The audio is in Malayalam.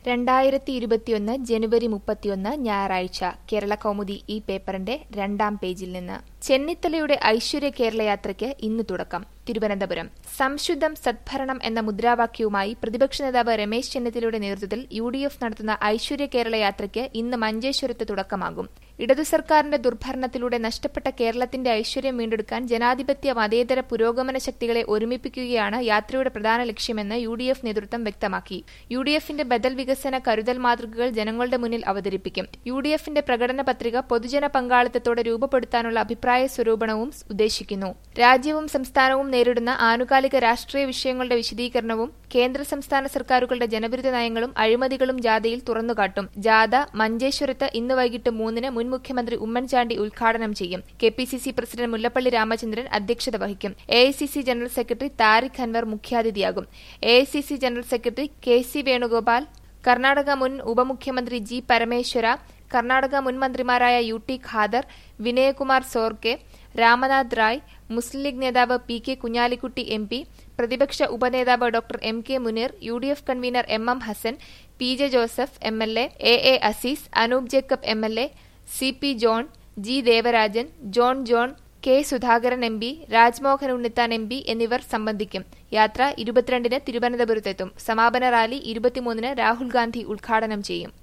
രണ്ടായിരത്തി ഇരുപത്തിയൊന്ന് ജനുവരി മുപ്പത്തിയൊന്ന് ഞായറാഴ്ച കേരള കൗമുദി ഈ പേപ്പറിന്റെ രണ്ടാം പേജിൽ നിന്ന് ചെന്നിത്തലയുടെ ഐശ്വര്യ കേരളയാത്രയ്ക്ക് ഇന്ന് തുടക്കം തിരുവനന്തപുരം സംശുദ്ധം സദ്ഭരണം എന്ന മുദ്രാവാക്യവുമായി പ്രതിപക്ഷ നേതാവ് രമേശ് ചെന്നിത്തലയുടെ നേതൃത്വത്തിൽ യു ഡി എഫ് നടത്തുന്ന ഐശ്വര്യ കേരള യാത്രയ്ക്ക് ഇന്ന് മഞ്ചേശ്വരത്ത് തുടക്കമാകും ഇടതു സർക്കാരിന്റെ ദുർഭരണത്തിലൂടെ നഷ്ടപ്പെട്ട കേരളത്തിന്റെ ഐശ്വര്യം വീണ്ടെടുക്കാൻ ജനാധിപത്യ മതേതര പുരോഗമന ശക്തികളെ ഒരുമിപ്പിക്കുകയാണ് യാത്രയുടെ പ്രധാന ലക്ഷ്യമെന്ന് യു ഡി എഫ് നേതൃത്വം വ്യക്തമാക്കി യു ഡി എഫിന്റെ ബദൽ വികസന കരുതൽ മാതൃകകൾ ജനങ്ങളുടെ മുന്നിൽ അവതരിപ്പിക്കും യു ഡി എഫിന്റെ പ്രകടന പത്രിക പൊതുജന പങ്കാളിത്തത്തോടെ രൂപപ്പെടുത്താനുള്ള അഭിപ്രായ സ്വരൂപണവും ഉദ്ദേശിക്കുന്നു രാജ്യവും സംസ്ഥാനവും നേരിടുന്ന ആനുകാലിക രാഷ്ട്രീയ വിഷയങ്ങളുടെ വിശദീകരണവും കേന്ദ്ര സംസ്ഥാന സർക്കാരുകളുടെ ജനവിരുദ്ധ നയങ്ങളും അഴിമതികളും ജാഥയിൽ തുറന്നുകാട്ടും ജാഥ മഞ്ചേശ്വരത്ത് ഇന്ന് വൈകിട്ട് മൂന്നിന് മുൻ മുഖ്യമന്ത്രി ഉമ്മൻചാണ്ടി ഉദ്ഘാടനം ചെയ്യും K P C C president Mullappally Ramachandran അധ്യക്ഷത വഹിക്കും A I C C general secretary Tariq Anwar മുഖ്യാതിഥിയാകും A I C C general secretary K C Venugopal Karnataka മുൻ ഉപമുഖ്യമന്ത്രി ജി പരമേശ്വര കർണാടക മുൻ മന്ത്രിമാരായ യു ടി ഖാദർ വിനയകുമാർ സോർക്കെ രാമനാഥ് റായ് മുസ്ലിം ലീഗ് നേതാവ് P K Kunhalikutty M P പ്രതിപക്ഷ ഉപനേതാവ് doctor M K Muneer U D F convener M M Hassan P J Joseph M L A A A Azeez Anoop Jacob M L A C P John G Devarajan John John K Sudhakaran M P Rajmohan Unnithan M P എന്നിവർ സംബന്ധിക്കും യാത്ര ഇരുപത്തിരണ്ടിന് തിരുവനന്തപുരത്തെത്തും സമാപന റാലി ഇരുപത്തിമൂന്നിന് രാഹുൽ ഗാന്ധി ഉദ്ഘാടനം ചെയ്യും